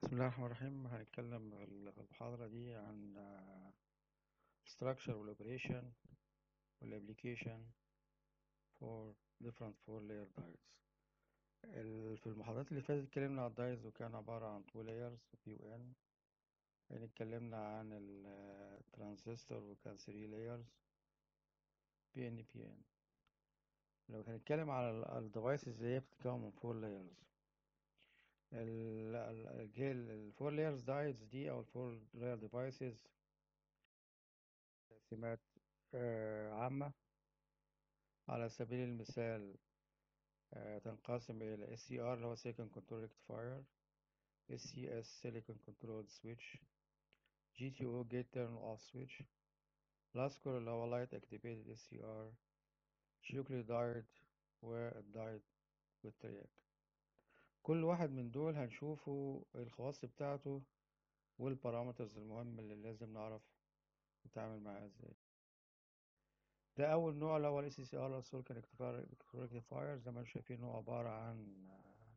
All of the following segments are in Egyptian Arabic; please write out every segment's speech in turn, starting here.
بسم الله الرحمن الرحيم هنتكلم في المحاضرة دي عن structure والoperation والapplication for different four layer dies في المحاضرات اللي فاتت اتكلمنا عن الدايز وكان عبارة عن two layers P و N يعني اتكلمنا عن الترانزستور وكان 3 layers P N P N لو هنتكلم على الديفايسز اللي هي بتتكون من 4 layers الفور لايرز دايتس دي او الفور لاير ديفايسز تقسيمات عامة على سبيل المثال تنقسم إلى SCR اللي هو Silicon Control Rectifier SCS Silicon Control Switch GTO Gate Turn Off Switch LASCO اللي هو Light Activated SCR Shockley Diode والدايد والترياك كل واحد من دول هنشوفه الخواص بتاعته والبارامترز المهمة اللي لازم نعرف نتعامل معاها ازاي ده أول نوع اللي هو ال SCR Silicon Rectifier زي ما انتم شايفين هو عبارة عن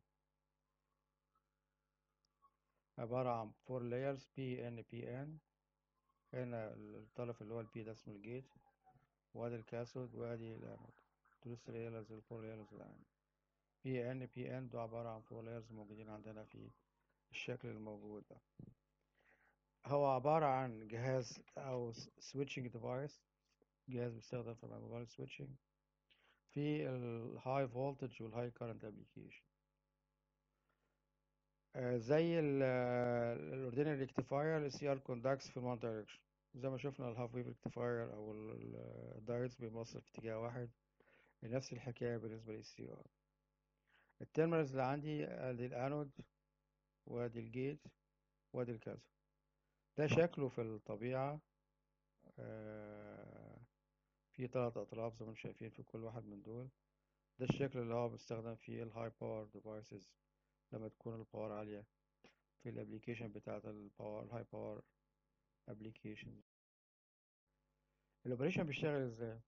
عبارة عن 4 layers PN PN هنا الطرف اللي هو ال P ده اسمه الجيت وادي الكاثود وادي الانود دول 3 layers ال 4 layers الان بي ان بي ان ده عبارة عن فور لايرز موجودين عندنا في الشكل الموجود ده هو عبارة عن جهاز أو switching device جهاز بيستخدم في الموبايل switching في الهاي فولتج والهاي كارنت ابلكيشن زي الاوردينري ريكتيفاير السي ار كوندكتس في الوان دايركشن زي ما شفنا الهاف ويف ريكتيفاير او الدايركتس بيوصل في اتجاه واحد نفس الحكاية بالنسبة للسي ار التيرمينالز اللي عندي ادي الانود وادي الجيت وادي الكذا ده شكله في الطبيعة آه في ثلاث اطراف زي ما انتم شايفين في كل واحد من دول ده الشكل اللي هو بيستخدم فيه الهاي باور ديفايسز لما تكون الباور عالية في الابليكيشن بتاعت الباور الهاي باور ابليكيشن الاوبريشن بيشتغل ازاي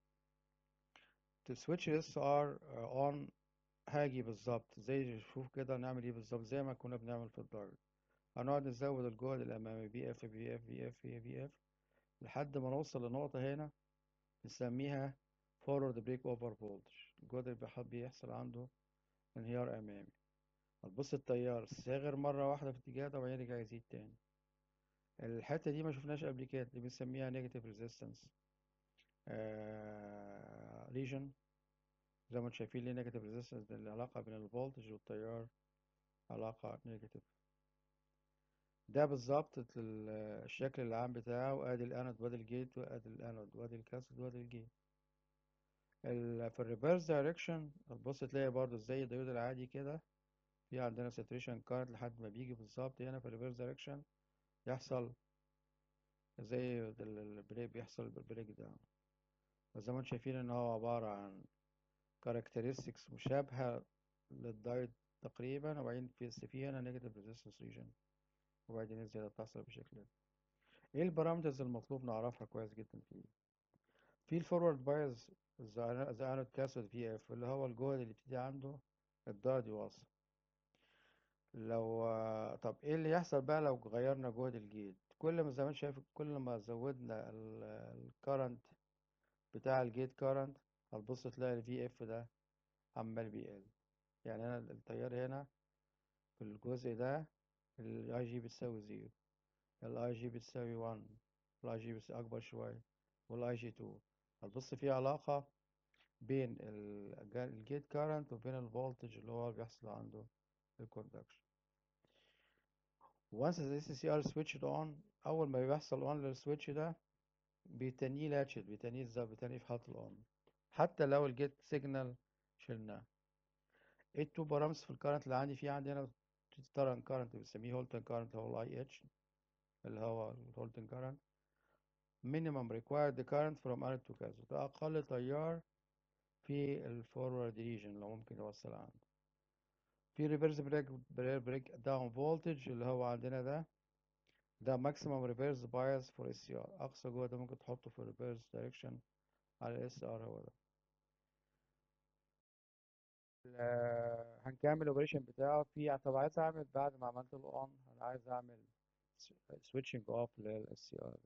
تسويتش اس ار اون هاجي بالظبط زي شوف كده نعمل ايه بالظبط زي ما كنا بنعمل في الدايت هنقعد نزود الجهد الامامي بي اف بي اف بي اف بي اف لحد ما نوصل لنقطة هنا نسميها فورورد بريك اوفر فولتج الجهد اللي بيحصل عنده انهيار امامي هتبص التيار صغر مرة واحدة في اتجاه ده وبعدين يرجع يزيد تاني الحتة دي ما شفناش قبل كده دي بنسميها نيجاتيف ريزيستنس ريجن زي ما انتم شايفين ليه نيجاتيف ريزيستنس العلاقة بين الفولتج والتيار علاقة نيجاتيف ده بالظبط الشكل العام بتاعه ادي الانود وادي الجيت وادي الانود وادي الكاثود وادي الجيت في الريفرس دايركشن هتبص تلاقي برضو زي الديود العادي كده في عندنا ساتوريشن كارنت لحد ما بيجي بالظبط هنا في الريفرس دايركشن يحصل زي البريك بيحصل بالبريك داون وزي ما انتم شايفين ان هو عبارة عن كاركترستكس مشابهة للدايت تقريبا وبعدين في في هنا نيجاتيف ريزيستنس ريجن وبعدين الزيادة بتحصل بالشكل ده ايه البارامترز المطلوب نعرفها كويس جدا فيه في الفورورد بايز ذا انود كاثود في اف اللي هو الجهد اللي بيبتدي عنده الدايت يوصل لو طب ايه اللي يحصل بقى لو غيرنا جهد الجيت كل ما زي ما انت شايف كل ما زودنا الكرنت بتاع الجيت كرنت هتبص تلاقي الفي اف ده عمال بيقل يعني انا التيار هنا في الجزء ده الاي جي بتساوي زيرو الاي جي بتساوي 1 الاي جي بتساوي اكبر شوية والاي جي 2 هتبص في علاقة بين الجيت كارنت وبين الفولتج اللي هو بيحصل عنده الكوندكشن once the SCR switched on اول ما بيحصل on للسويتش ده بيتنيه لاتشد بيتنيه ازاي بيتنيه في حالة الاون حتى لو الجيت سيجنال شلناه ايه التو بارامترز في الكارنت اللي عندي في عندي هنا ترن كارنت بنسميه هولتن كارنت هو الاي اتش اللي هو الهولتن كارنت minimum required current from anode to cathode ده اقل تيار في الفورورد ريجن اللي ممكن يوصل عنده في ريفرس بريك بريك داون فولتج اللي هو عندنا ده ده ماكسيمم ريفرس بايس فور اس ار اقصى جهد ممكن تحطه في الريفرس دايركشن على الاس ار هو ده ال- هنكمل الاوبريشن بتاعه في طب عايز اعمل بعد ما عملت له اون انا عايز اعمل سويتشنج اوف للاس سي ار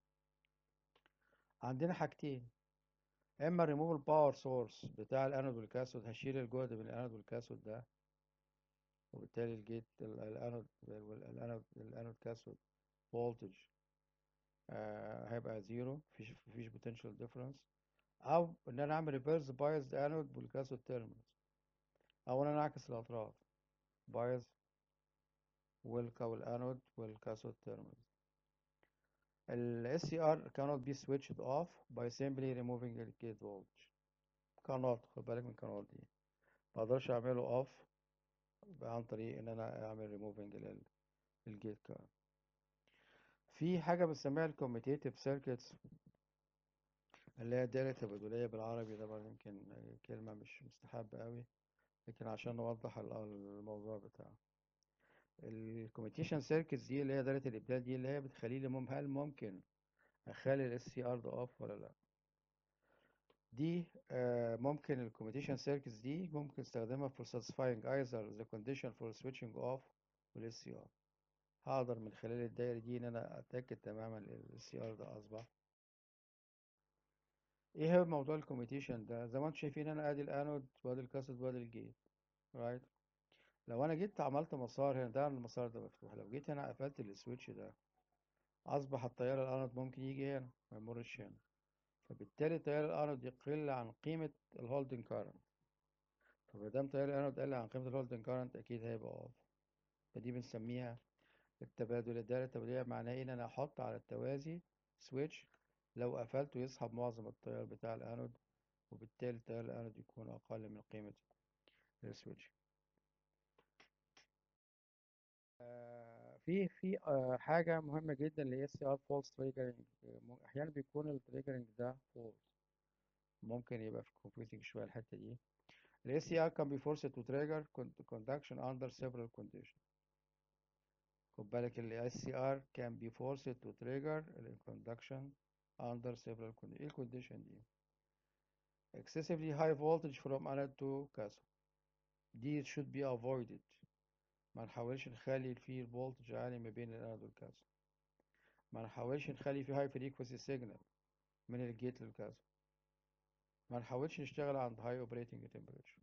عندنا حاجتين اما ريموف الباور سورس بتاع الانود والكاثود هشيل الجهد من الانود والكاثود ده وبالتالي الجيت ال- الانود والانود الانود كاثود فولتج هيبقى زيرو مفيش مفيش بوتنشال ديفرنس او ان انا اعمل ريفرس بايز انود والكاثود تيرمينالز او ان انا اعكس الاطراف بايز والكا والانود والكاثود تيرمينالز ال SCR cannot be switched off by simply removing the gate voltage cannot خد بالك من cannot دي مقدرش اعمله off عن طريق ان انا اعمل removing لل الجيت كارنت في حاجة بنسميها ال commutative circuits اللي هي الدائرة التبادلية بالعربي ده برضه يمكن كلمة مش مستحبة قوي لكن عشان نوضح ال- الموضوع بتاعه الكوميتيشن سيركتس دي اللي هي دايرة الإبدال دي اللي هي بتخلي لي مم هل ممكن أخلي ال SCR ده off ولا لأ دي آه، ممكن الكوميتيشن سيركتس دي ممكن استخدمها for satisfying either the condition for switching off وال SCR هقدر من خلال الدايرة دي إن أنا أتأكد تماما ال SCR ده أصبح إيه هو موضوع الكوميتيشن ده زي ما انتم شايفين أنا أدي الأنود وأدي الكاثود وأدي الجيت رايت لو أنا جيت عملت مسار هنا ده المسار ده مفتوح لو جيت هنا قفلت السويتش ده أصبح التيار الأنود ممكن يجي هنا ما يمرش هنا فبالتالي تيار الأنود يقل عن قيمة الهولدنج كارنت فمادام تيار الأنود قل عن قيمة الهولدنج كارنت أكيد هيبقى أوف فدي بنسميها التبادل الدائرة التبادلية معناه إيه؟ إن أنا أحط على التوازي سويتش لو قفلته يسحب معظم التيار بتاع الأنود وبالتالي تيار الأنود يكون أقل من قيمة السويتش آه، في في آه، حاجة مهمة جدا اللي هي سي ار فولس تريجرنج أحيانا بيكون التريجرنج ده فولس ممكن يبقى في confusing شوية الحتة دي ال SCR can be forced to trigger con- conduction under several conditions خد بالك ال SCR can be forced to trigger ال conduction under several conditions ايه الكونديشن دي excessively high voltage from anode to cathode دي should be avoided ما نحاولش نخلي فيه الفولتج عالي ما بين الانود والكاثود ما نحاولش نخلي فيه high frequency signal من الجيت للكاثود ما نحاولش نشتغل عند high operating temperature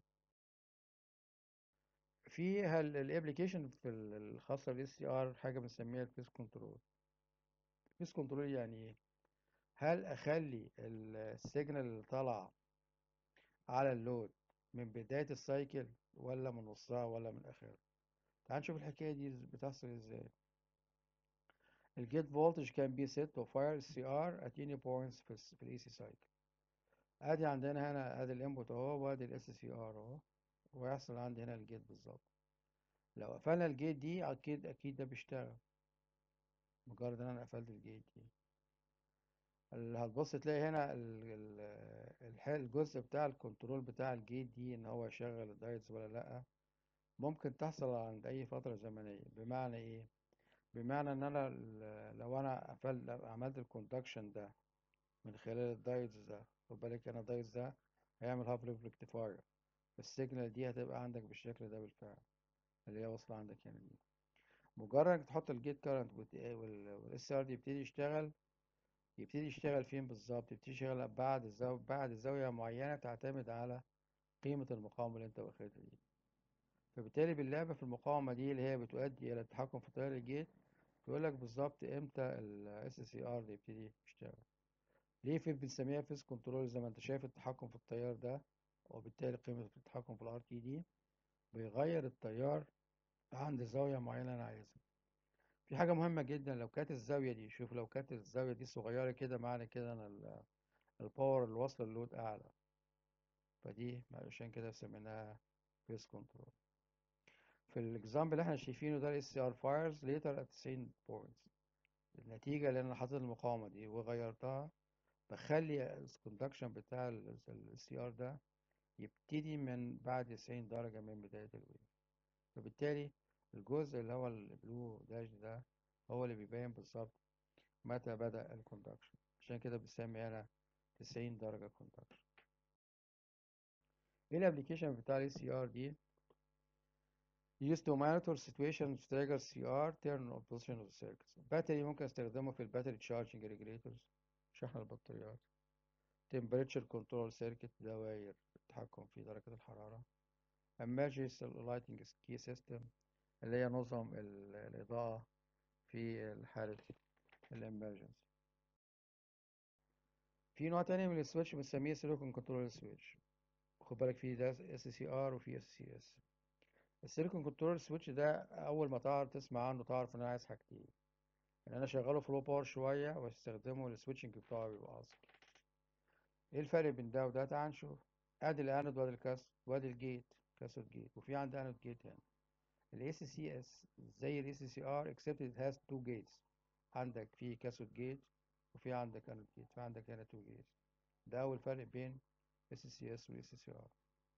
في الابلكيشن في ال- الخاصة بال SCR حاجة بنسميها الفيس كنترول الفيس كنترول يعني ايه هل اخلي السيجنال اللي طالعة على اللود من بداية السايكل ولا من نصها ولا من اخرها تعال نشوف الحكاية دي بتحصل ازاي الجيت فولتج can be set to fire CR at any points في ال في الاي سي سايكل ادي عندنا هنا ادي الانبوت اهو وادي الاس سي ار اهو ويحصل عندي هنا الجيت بالظبط لو قفلنا الجيت دي اكيد اكيد ده بيشتغل مجرد ان انا قفلت الجيت دي اللي هتبص تلاقي هنا ال- ال- الح- الجزء بتاع الكنترول بتاع الجيت دي ان هو يشغل الدايتس ولا لا ممكن تحصل عند اي فترة زمنية بمعنى ايه بمعنى ان انا ال- لو انا قفلت لو عملت الكوندكشن ده من خلال الدايتس ده خد بالك انا الدايتس ده هيعمل هاف ليف ريكتيفاير السيجنال دي هتبقى عندك بالشكل ده بالفعل اللي هي واصلة عندك هنا دي مجرد انك تحط الجيت كارنت والاس ار دي يبتدي يشتغل يبتدي يشتغل فين بالظبط يبتدي يشتغل بعد الزاوية بعد زاوية معينة تعتمد على قيمة المقاومة اللي انت واخدها دي فبالتالي باللعبة في المقاومة دي اللي هي بتؤدي إلى التحكم في تيار الجيت يقول لك بالظبط امتى ال SCR ده يبتدي يشتغل ليه في بنسميها فيس كنترول زي ما انت شايف التحكم في التيار ده وبالتالي قيمة التحكم في الار تي دي بيغير التيار عند زاوية معينة أنا عايزها في حاجة مهمة جدا لو كانت الزاوية دي شوف لو كانت الزاوية دي صغيرة كده معنى كده أنا ال- الباور اللي واصلة اللود أعلى فدي عشان كده سميناها فيس كنترول في الاكزامبل اللي احنا شايفينه ده الاس ار فايرز ليتر ات 90 بوينتس النتيجة اللي انا حاطط المقاومة دي وغيرتها بخلي الكوندكشن بتاع السي ار ده يبتدي من بعد 90 درجة من بداية الويف فبالتالي الجزء اللي هو البلو داش ده هو اللي بيبين بالظبط متى بدأ الكوندكشن عشان كده بنسمي انا 90 درجة كوندكشن ايه الابلكيشن بتاع الاي سي ار دي used to monitor situation trigger CR turn on position of the circuits باتري ممكن استخدمه في الباتري تشارجنج ريجوليتورز شحن البطاريات temperature control circuit دوائر التحكم في درجة الحرارة emergency lighting key system اللي هي نظم ال- الإضاءة في حالة الامرجنسي في نوع تاني من السويتش بنسميه سيليكون كنترول سويتش خد بالك فيه ده اس سي ار وفي اس سي اس السيليكون كنترول سويتش ده اول ما تعرف تسمع عنه تعرف ان انا عايز حاجتين ان انا اشغله في لو باور شويه واستخدمه للسويتشنج بتاعه بيبقى اصغر ايه الفرق بين ده وده تعال نشوف ادي الانود وادي الكاثود وادي الجيت كاثود جيت وفي عندي انود جيت هنا الاس سي اس زي الاس سي ار except it has two gates عندك في كاثود جيت وفي عندك انود جيت في عندك هنا two gates ده اول فرق بين اس سي اس والاس سي ار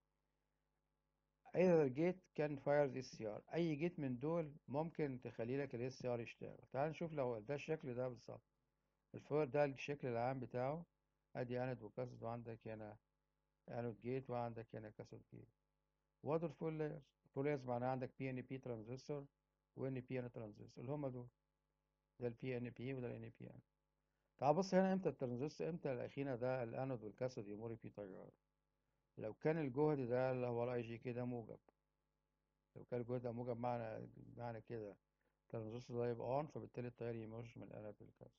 either gate can fire the SCR اي جيت من دول ممكن تخلي لك ال SCR يشتغل تعال نشوف لو ده الشكل ده بالظبط الفور ده الشكل العام بتاعه ادي انود وكاسود وعندك هنا انود جيت وعندك هنا كاسود جيت وادر فول لايرز فول لايرز معناها عندك بي ان بي ترانزستور وان بي ان ترانزستور اللي هما دول ده البي ان بي وده الان بي ان تعال بص هنا امتى الترانزستور امتى الاخينا ده الانود والكاسود يمر فيه تيار لو كان الجهد ده اللي هو الاي جي كده موجب لو كان الجهد ده موجب معنى معنى كده الترانزستور ده يبقى اون فبالتالي التيار يمر من الانود للكاسود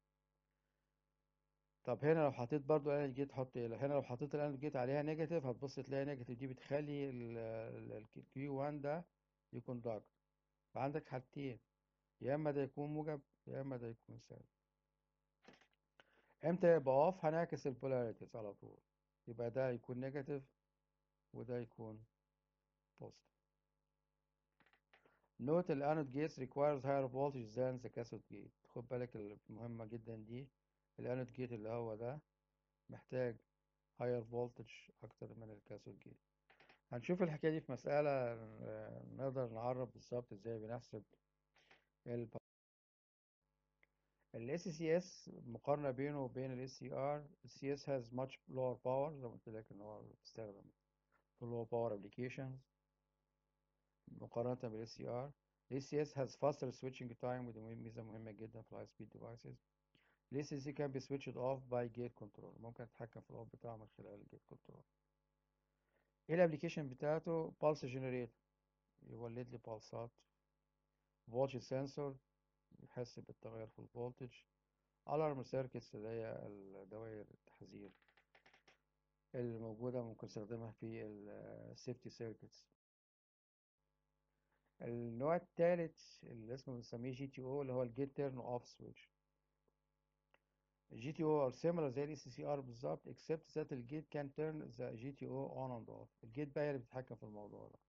طب هنا لو حطيت برضو الانود جيت حط ايه هنا لو حطيت الانود جيت عليها نيجاتيف هتبص تلاقي نيجاتيف دي بتخلي الكيو 1 ده يكون دارك فعندك حالتين يا اما ده يكون موجب يا اما ده يكون سالب امتى يبقى اوف هنعكس البولاريتيز على طول يبقى ده يكون نيجاتيف وده يكون بوزيتيف Note the anode gates requires higher voltage than the cathode gate خد بالك المهمة جدا دي الانود جيت اللي هو ده محتاج higher voltage أكتر من الكاثود جيت هنشوف الحكاية دي في مسألة آه، نقدر نعرف بالظبط ازاي بنحسب ال ال SCS مقارنة بينه وبين ال SCR ال CS has much lower power زي ما قلت لك ان هو بيستخدم في low power applications مقارنة بال SCR ال SCS has faster switching time ودي مهم- ميزة مهمة جدا في ال high speed devices ال SCC can be switched off by gate control ممكن تتحكم في الأوف بتاعه من خلال ال gate control ايه الابليكيشن بتاعته pulse generator يولد لي بالسات voltage sensor يحس بالتغير في الفولتج alarm circuits اللي هي الدوائر التحذير اللي موجودة ممكن نستخدمها في ال safety circuits النوع الثالث اللي اسمه بنسميه جي تي او اللي هو الجيت تيرن اوف سويتش الجي تي او are similar زي الاي سي سي ار بالظبط except that الجيت can turn the GTO on and off الجيت بقى هي اللي بتتحكم في الموضوع ده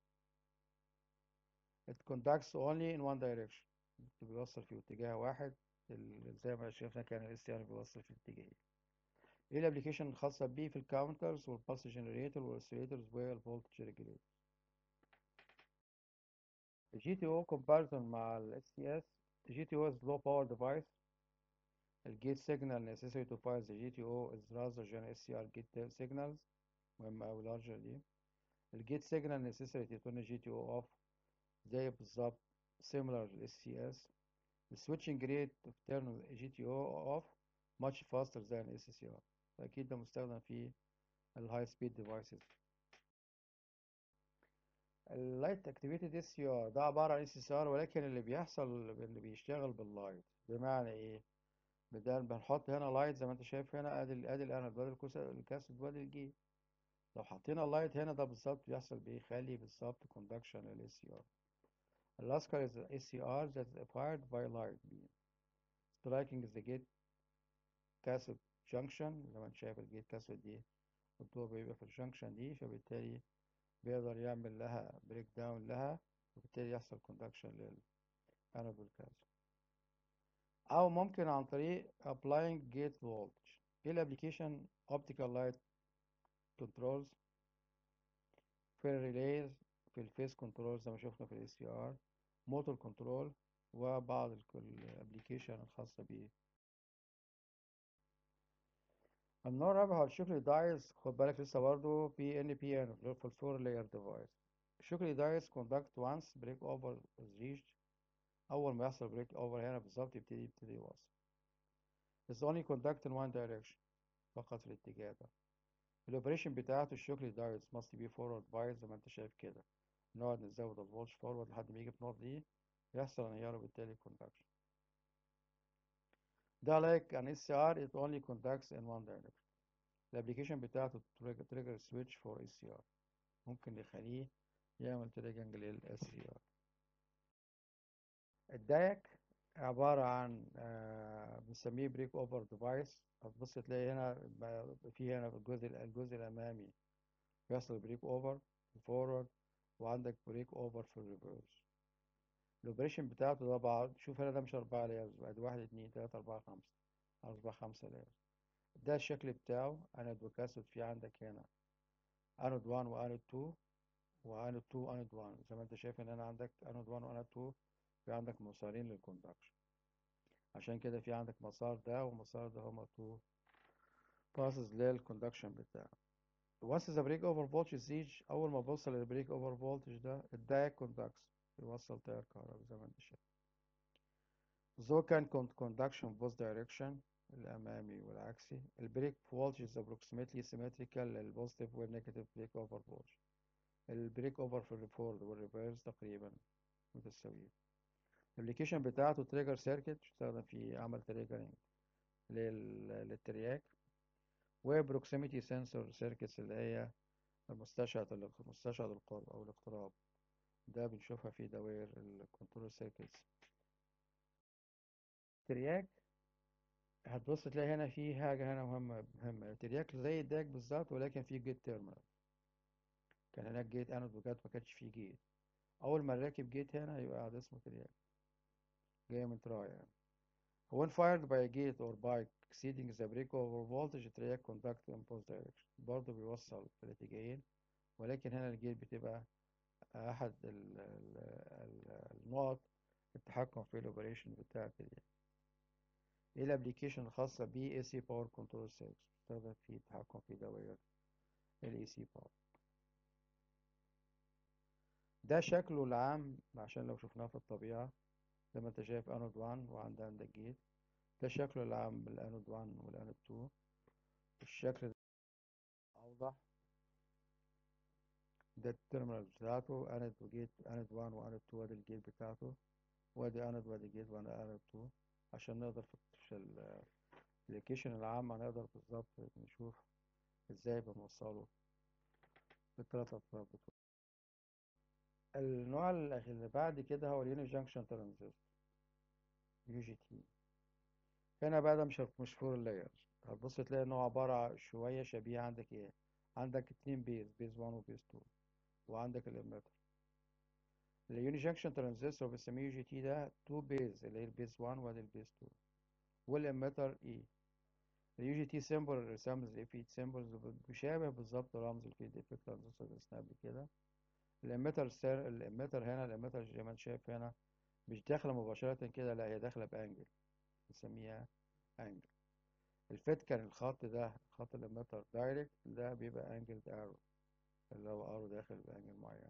it conducts only in one direction بيوصل في اتجاه واحد ال- زي ما شفنا كان الاس ار بيوصل في اتجاهين ايه الابلكيشن الخاصة بيه في الكاونترز والبلس جنريتور والاوسيليتورز والفولتج ريجوليتور الجي تي او comparison مع ال SCS الجي تي او is low power device The gate signal necessary to fire the GTO is rather than SCR gate signals مهمة أوي larger دي ال gate signal necessary to turn the GTO off زي بالظبط similar to SCS The switching rate of turn the GTO off much faster than SCR فأكيد ده مستخدم في ال high speed devices ال light activated SCR ده عبارة عن SCR ولكن اللي بيحصل اللي بيشتغل باللايت بمعنى إيه؟ بدل بنحط هنا لايت زي ما انت شايف هنا ادي ال- ادي الانود بدل الكوس- الكاسود وادي الجي لو حطينا اللايت هنا ده بالظبط بيحصل بيخلي بالظبط conduction لل SCR الاسكر is a SCR that is fired by light beam striking the gate cathode junction زي ما انت شايف الجيت كاسود دي الضوء بيبقى في الجنكشن دي فبالتالي بيقدر يعمل لها بريك داون لها وبالتالي يحصل conduction للانود والكاسود او ممكن عن طريق applying gate voltage ايه الابليكيشن optical light controls في الريليز في الفيس كنترول زي ما شفنا في الاي سي ار موتور كنترول وبعض الابليكيشن الخاصة ب النوع الرابع هو الشوكلي دايز خد بالك لسه برضه بي ان بي ان في الفور لاير ديفايس الشوكلي دايز كوندكت وانس بريك اوفر از ريشد اول ما يحصل بريك اوفر هنا بالظبط يبتدي يبتدي يوصل is only conduct in one direction فقط في الاتجاه ده الاوبريشن بتاعته الشوكلي دايز must be forward bias زي ما انت شايف كده نقعد نزود الفولج فورورد لحد ما يجي في النقطة دي يحصل انهيار وبالتالي كوندكشن ده like an SCR it only conducts in one direction الابليكيشن بتاعته تريجر سويتش فور اس سي ار ممكن نخليه يعمل تريجنج لل اس سي ار الدايك عبارة عن آه، بنسميه بريك اوفر ديفايس هتبص تلاقي هنا ب- في هنا في الجزء الجزء الامامي بيحصل بريك اوفر فورورد وعندك بريك اوفر في الريفرس الاوبريشن بتاعته ده بعض شوف هنا ده مش اربعة لايرز بعد واحد اتنين تلاتة اربعة خمسة اصبح خمسة لايرز ده الشكل بتاعه انود وكاسود في عندك هنا انود 1 وانود 2 وانود 2 وانود 1 زي ما انت شايف ان هنا عندك انود 1 وانود 2 في عندك مسارين للكوندكشن عشان كده في عندك مسار ده ومسار ده هما 2 باسز للكوندكشن بتاعه once the break over voltage reach اول ما بوصل للبريك اوفر فولتج ده الدايك كوندكتس يوصل تيار كهرباء زي ما انت شايف though can con- conduction both direction الامامي والعكسي البريك voltage is approximately symmetrical للبوزيتيف والنيجاتيف بريك اوفر voltage البريك اوفر في الفورد والريفيرس تقريبا متساويين الابلكيشن بتاعته تريجر سيركت يستخدم في عمل تريجرنج للترياك وبروكسيميتي سنسور سيركتس اللي هي مستشعر مستشعر القرب او الاقتراب ده بنشوفها في دوائر الكنترول سيركتس ترياك هتبص تلاقي هنا في حاجة هنا مهمة مهمة الترياك زي الداك بالظبط ولكن فيه جيت تيرمينال كان هناك جيت انود وجات ما كانش فيه جيت اول ما نركب جيت هنا يبقى ده اسمه ترياك جاي من تراي يعني when fired by a gate or bike exceeding the breakover voltage triac conduct in both direction برضه بيوصل في الاتجاهين ولكن هنا الجيت بتبقى أحد ال ال ال النقط التحكم في الأوبريشن بتاع الترياك إيه الأبليكيشن الخاصة ب AC Power Control Circuit بتستخدم في التحكم في دوائر ال AC Power ده شكله العام عشان لو شفناه في الطبيعة زي ما انت شايف انود 1 وعند عندك جيت ده شكله العام بالانود 1 والانود 2 الشكل ده اوضح ده التيرمينال بتاعته انود وجيت انود 1 وانود 2 وادي الجيت بتاعته وادي انود وادي جيت وادي انود 2 عشان نقدر في الابلكيشن العام نقدر بالظبط نشوف ازاي بنوصله بالثلاث اطراف بتوعه النوع اللي بعد كده هو اليوني جانكشن ترانزستور يو جي تي هنا بقى ده مش مش فور لاير هتبص تلاقي ان هو عبارة شوية شبيه عندك ايه عندك اتنين بيز بيز 1 وبيز 2 وعندك الاميتر اليوني جانكشن ترانزستور بنسميه يو جي تي ده 2 بيز اللي هي البيز 1 وادي البيز 2 والاميتر اي اليو جي تي سيمبل رسمز الافيت سيمبلز بيشابه بالظبط رمز الفيد افكت ترانزستور اللي قبل كده الاميتر سير الاميتر هنا الاميتر زي ما انت شايف هنا مش داخله مباشرة كده لا هي داخله بانجل بنسميها انجل الفيت كان الخط ده خط الاميتر دايركت ده بيبقى انجل ارو اللي هو ارو داخل بانجل معينة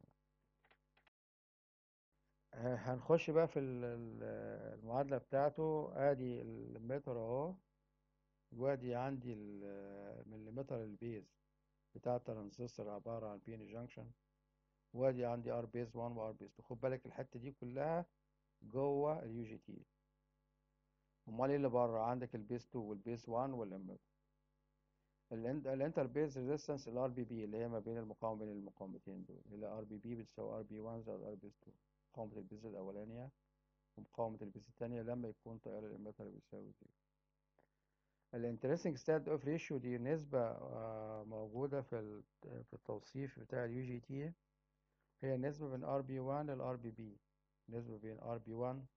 هنخش بقى في المعادلة بتاعته ادي الاميتر اهو وادي عندي المليمتر البيز بتاع الترانزستور عبارة عن بين جانكشن وادي عندي ار بيز 1 وار بيز 2 خد بالك الحتة دي كلها جوه اليو جي تي امال ايه اللي بره عندك البيز 2 والبيز 1 والاميتر الانتر بيز ريزيستنس الار بي بي اللي هي ما بين المقاومه بين المقاومتين دول اللي ار بي بي بتساوي ار بي 1 زائد ار بيز 2 مقاومه البيز الاولانيه ومقاومه البيز الثانيه لما يكون تيار الاميتر بيساوي زيرو الانترستنج ستات اوف ريشيو دي نسبه موجوده في في التوصيف بتاع اليو جي تي هي النسبه بين ار بي 1 للار بي بي نسبه بين ار بي 1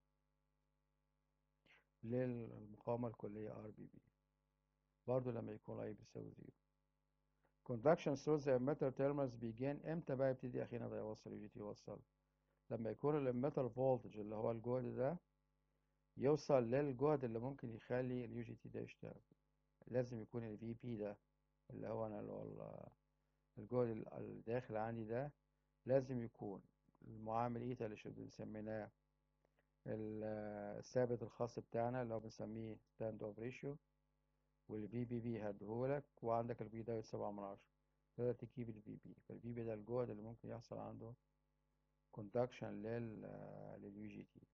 للمقاومة الكلية ار بي بي برضو لما يكون اي بيساوي زيرو conduction through the emitter terminals begin امتى بقى يبتدي اخيرا ده يوصل يو جي تي يوصل لما يكون الاميتر فولتج اللي هو الجهد ده يوصل للجهد اللي ممكن يخلي اليو جي تي ده يشتغل لازم يكون ال VP ده اللي هو أنا اللي هو ال- الجهد ال- الداخل عندي ده لازم يكون المعامل إيتا اللي شو بنسميناه ال- الثابت الخاص بتاعنا اللي هو بنسميه stand off ratio والفي بي بي هديهولك وعندك البي ده سبعة من عشرة تقدر تجيب الفي بي فالفي بي ده الجهد اللي ممكن يحصل عنده كوندكشن لل لليو جي تي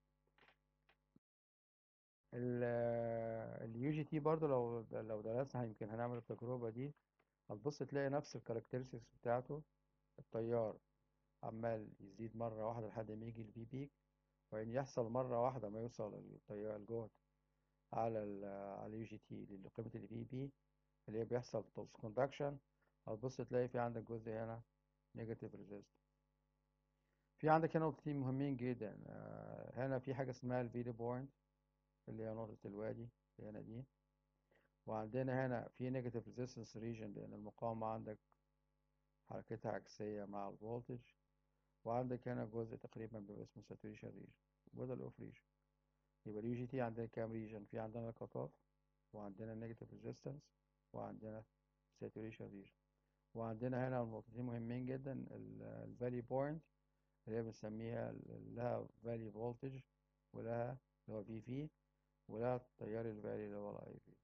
اليو جي تي برضه لو لو درسنا يمكن هنعمل التجربة دي هتبص تلاقي نفس الكاركترستكس بتاعته التيار عمال يزيد مرة واحدة لحد ما يجي الفي بيك وبعدين يحصل مرة واحدة ما يوصل التيار الجهد على ال على اليو جي تي لقيمة الفي بي اللي هي بيحصل كوندكشن هتبص تلاقي في عندك جزء هنا نيجاتيف ريزيست في عندك هنا نقطتين مهمين جدا آه، هنا في حاجة اسمها الفيدي بوينت اللي هي نقطة الوادي اللي هنا دي وعندنا هنا في نيجاتيف ريزيستنس ريجن لأن المقاومة عندك حركتها عكسية مع الفولتج وعندك هنا جزء تقريبا بيبقى اسمه ساتوريشن ريجن وده الأوف ريجن يبقى اليو جي تي عندنا كام ريجن في عندنا الكت اوف وعندنا نيجاتيف ريزيستنس وعندنا ساتوريشن ريجن وعندنا هنا نقطتين مهمين جدا الفالي بوينت اللي هي بنسميها ال- لها فالي فولتج ولها اللي هو في في ولها التيار الفالي اللي هو الاي في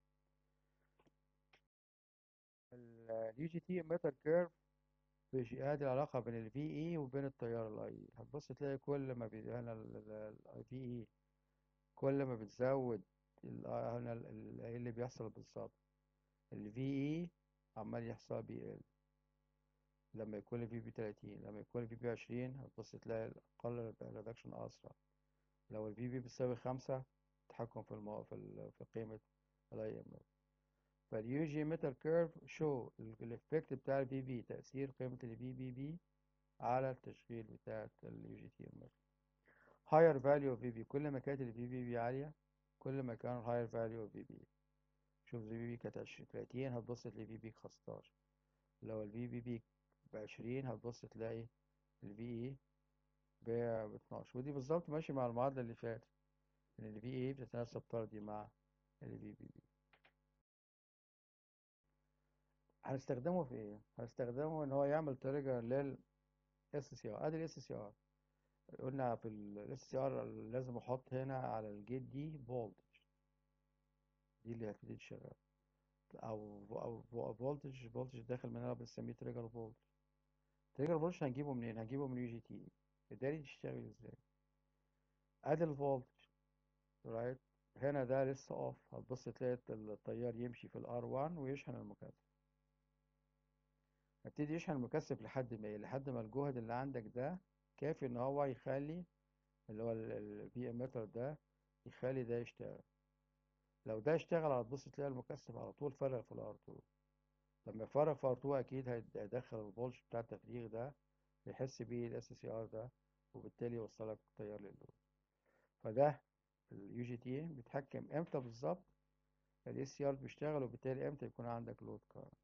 اليو جي تي ميتر كيرف بيادي العلاقة بين الفي اي وبين التيار الاي اي هتبص تلاقي كل ما بي هنا الاي في اي كل ما بتزود ال- هنا ال- ال- ايه اللي بيحصل بالظبط الفي اي عمال يحصل بيقل لما يكون الفي بي 30 لما يكون الفي بي 20 هتبص تلاقي قل الريدكشن اسرع لو الفي بي بتساوي خمسة تحكم في المو... في ال... في قيمة الاي ام اف فاليو جي ميتال كيرف شو الافكت بتاع الفي بي تأثير قيمة الفي بي بي على التشغيل بتاع اليو جي تي ام اف higher value of في بي كل ما كانت الفي بي بي عالية كل ما كان higher value of في بي شوف الفي بي كانت 20 30 هتبص تلاقي في بي 15 لو الفي بي بي ب 20 هتبص تلاقي الفي اي ب 12 ودي بالظبط ماشي مع المعادلة اللي فاتت ان الفي اي بتتناسب طردي مع الفي بي بي هنستخدمه في ايه؟ هنستخدمه ان هو يعمل تريجر لل اس سي ار ادي الاس سي ار قلنا في الاس سي ار لازم احط هنا على الجيت دي فولتج دي اللي هتبتدي تشغل او او فولتج فولتج داخل منها بنسميه تريجر فولتج تريجر فولتج هنجيبه منين هنجيبه من اليو جي تي الداري تشتغل ازاي ادي الفولتج رايت هنا ده لسه اوف هتبص تلاقي التيار يمشي في الار 1 ويشحن المكثف هبتدي يشحن المكثف لحد ما إيه؟ لحد ما الجهد اللي عندك ده كافي ان هو يخلي اللي هو البي امتر ده يخلي ده يشتغل لو ده اشتغل هتبص تلاقي المكثف على طول فرغ في الار 2 لما يفرغ في ار 2 اكيد هيدخل الفولج بتاع التفريغ ده يحس بيه الاس سي ار ده وبالتالي يوصلك التيار للود فده اليو جي تي بيتحكم امتى بالظبط الاس سي ار بيشتغل وبالتالي امتى يكون عندك لود كارنت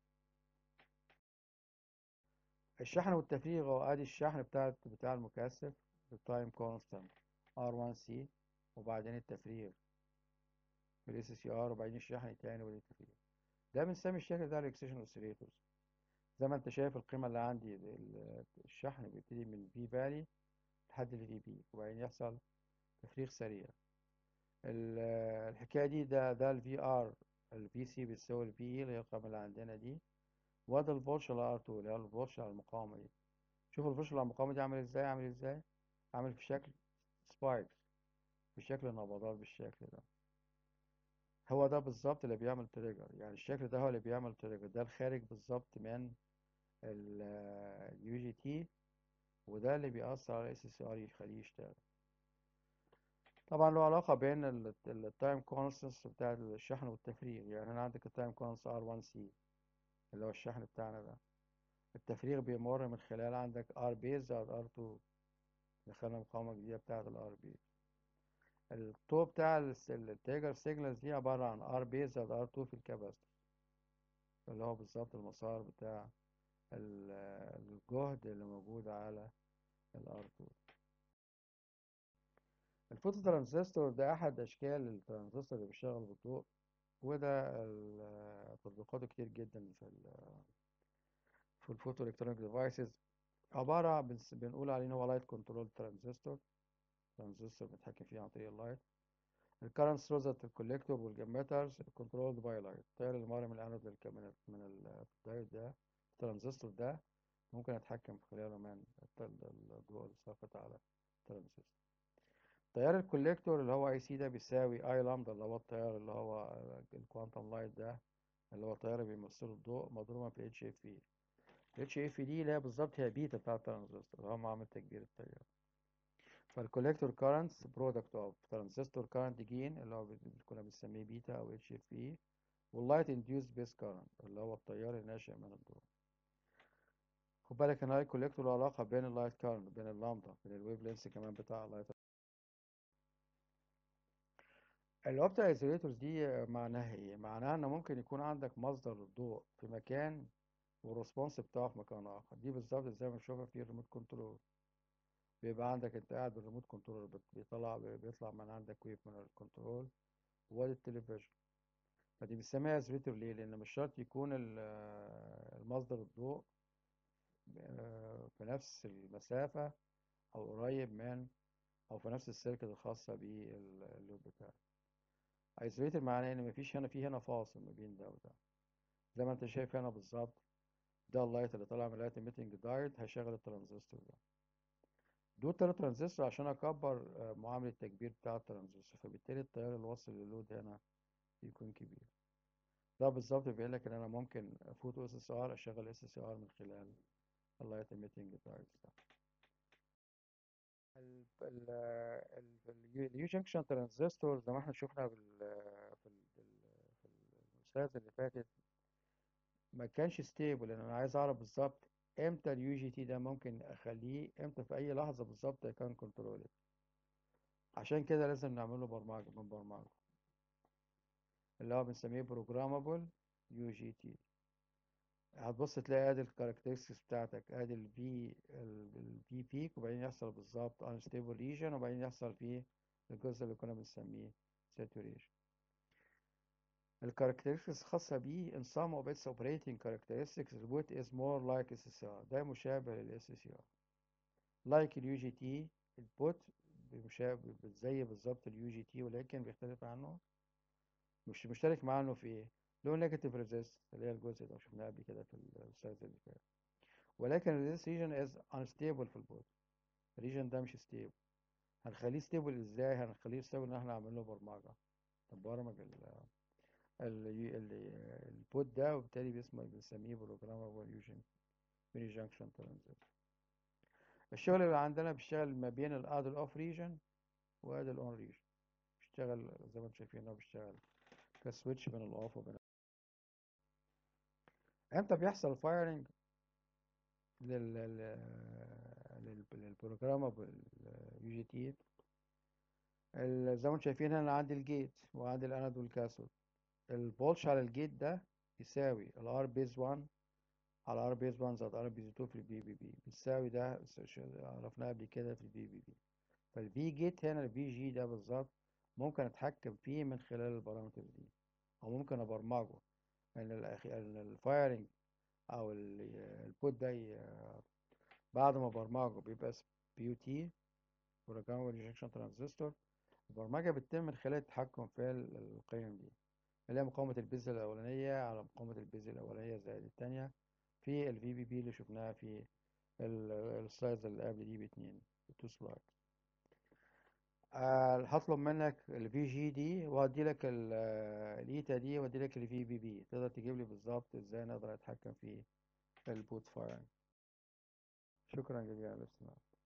الشحن والتفريغ هو ادي الشحن بتاع بتاع المكثف بالتايم كونستانت R1C وبعدين التفريغ بالاس سي ار وبعدين الشحن التاني وبعدين التفريغ ده بنسمي الشكل ده الاكسيشن اوسيليتورز زي ما انت شايف القيمة اللي عندي ال- الشحن بيبتدي من الفي فالي لحد الفي بي وبعدين يحصل تفريغ سريع ال- الحكاية دي ده ده الفي ار الفي سي بتساوي الفي اي اللي هي القيمة اللي عندنا دي وده الفولش على ار 2 اللي هو الفولش على المقاومة دي شوف الفولش على المقاومة دي عامل ازاي عامل ازاي عامل في شكل سبايكس في شكل نبضات بالشكل ده هو ده بالظبط اللي بيعمل تريجر يعني الشكل ده هو اللي بيعمل تريجر ده الخارج بالظبط من اليو جي تي وده اللي بيأثر على الاس اس ار يخليه يشتغل طبعا له علاقة بين التايم كونستنس بتاع الشحن والتفريغ يعني هنا عندك التايم كونستنس ار 1 سي اللي هو الشحن بتاعنا ده التفريغ بيمر من خلال عندك ار بيز زائد ار 2 دخلنا مقاومة جديدة بتاعة الار بيز الطو بتاع التريجر سيجنالز دي عبارة عن ار بيز زائد ار 2 في الكاباستور اللي هو بالظبط المسار بتاع الجهد اللي موجود على الار 2 الفوتو ترانزستور ده احد اشكال الترانزستور اللي بيشتغل بالضوء وده ال- تطبيقاته كتير جدا في ال في الفوتو الكترونيك ديفايسز عبارة بنس- بنقول عليه ان هو لايت كنترول ترانزستور ترانزستور بنتحكم فيه عن طريق اللايت الكرنت ثرو ذات الكوليكتور والجماترز كنترولد باي لايت التيار اللي مر من الانود للك- من ال- من ال- الدايود ده الترانزستور ده ممكن اتحكم خلاله من الت- ال- الضوء اللي ساقط على الترانزستور تيار الكوليكتور اللي هو اي سي ده بيساوي اي لامدا اللي هو التيار اللي هو الكوانتم لايت ده اللي هو التيار اللي بيمثله الضوء مضروبة في اتش اف اي اتش اف دي اللي هي بالظبط هي بيتا بتاع الترانزستور اللي هو معامل تكبير التيار فالكوليكتور كارنتس برودكت اوف ترانزستور كارنت جين اللي هو بي- كنا بنسميه بيتا او اتش اف اي واللايت انديوس بيس كارنت اللي هو التيار الناشئ من الضوء خد بالك ان الكوليكتور له علاقة بين اللايت كارنت بين اللامدا بين الويف لينس كمان بتاع اللايت الاوبتا ايزوليتورز دي معناها ايه معناها ان ممكن يكون عندك مصدر الضوء في مكان والريسبونس بتاعه في مكان اخر دي بالظبط زي ما بنشوفها في الريموت كنترول بيبقى عندك انت قاعد بالريموت كنترول بت- بيطلع بيطلع من عندك ويف من الكنترول وادي التلفزيون فدي بنسميها ايزوليتور ليه لان مش شرط يكون ال- المصدر الضوء آه، في نفس المسافة او قريب من او في نفس السيركت الخاصة باللوب بتاعك ايزوليتور معناه ان مفيش هنا في هنا فاصل ما بين ده وده زي ما انت شايف هنا بالظبط ده اللايت اللي طالع من اللايت ايميتنج دايود هيشغل الترانزستور ده دول تلات ترانزستور عشان اكبر آه، معامل التكبير بتاع الترانزستور فبالتالي التيار اللي واصل للود هنا يكون كبير ده بالظبط بيقول لك ان انا ممكن فوتو اس اس ار اشغل اس اس ار من خلال اللايت ايميتنج دايود ده ال ال ال اليو جنكشن ترانزستور زي ما احنا شفنا بال في ال في ال- في المثال اللي فاتت ما كانش ستيبل لان انا عايز اعرف بالظبط امتى اليو جي تي ده ممكن اخليه امتى في اي لحظه بالظبط يكون كنترول عشان كده لازم نعمله برمجه من برمجه اللي هو بنسميه بروجرامابل يو جي تي هتبص تلاقي ادي الكاركترستكس بتاعتك ادي الفي الفي بيك وبعدين يحصل بالظبط unstable region وبعدين يحصل فيه الجزء اللي كنا بنسميه saturation الكاركترستكس الخاصة بيه in some of its operating characteristics the boot is more like SSR ده مشابه لل SSR like اليو جي تي البوت مشابه زي بالظبط اليو جي تي ولكن بيختلف عنه مش مشترك معاه في ايه له نيجاتيف ريزيست اللي هي الجزء ده شفناه قبل كده في السلايد اللي فات ولكن الريزيست ريجن از انستيبل في البوت الريجن ده مش ستيبل هنخليه ستيبل ازاي هنخليه ستيبل ان احنا نعمل له برمجه نبرمج ال ال ال البوت ده وبالتالي باسمه بنسميه بروجرامابل يوجن يوني جانكشن ترانزستور الشغل اللي عندنا بيشتغل ما بين الاد الاوف ريجن واد الاون ريجن بيشتغل زي ما انتم شايفين هو بيشتغل كسويتش بين الاوف وبين امتى بيحصل فايرنج لل لل للبروجرامابل يو جي تي زي ما انتم شايفين هنا عندي الجيت وعندي الانود والكاثود الفولش على الجيت ده يساوي الار بيز 1 على ار بيز 1 زائد ار بيز 2 في البي بي بي بتساوي ده عرفناه قبل كده في البي بي بي فالفي جيت هنا الفي جي ده بالظبط ممكن اتحكم فيه من خلال البارامترز دي او ممكن ابرمجه ان الفايرنج او البوت ده ي- بعد ما برمجه بيبقى بي يو تي بروجرام ريجكشن ترانزستور البرمجه بتتم من خلال التحكم في ال- القيم دي اللي هي مقاومه البذره الاولانيه على مقاومه البذره الاولانيه زائد الثانيه في الفي بي بي اللي شفناها في ال- السلايدز اللي قبل دي باتنين تو سلايد آه، هطلب منك الفي جي دي وادي لك الايتا دي وادي لك الفي بي بي تقدر تجيب لي بالظبط ازاي نقدر اتحكم في البوت فايرنج شكرا جزيلا للاستماع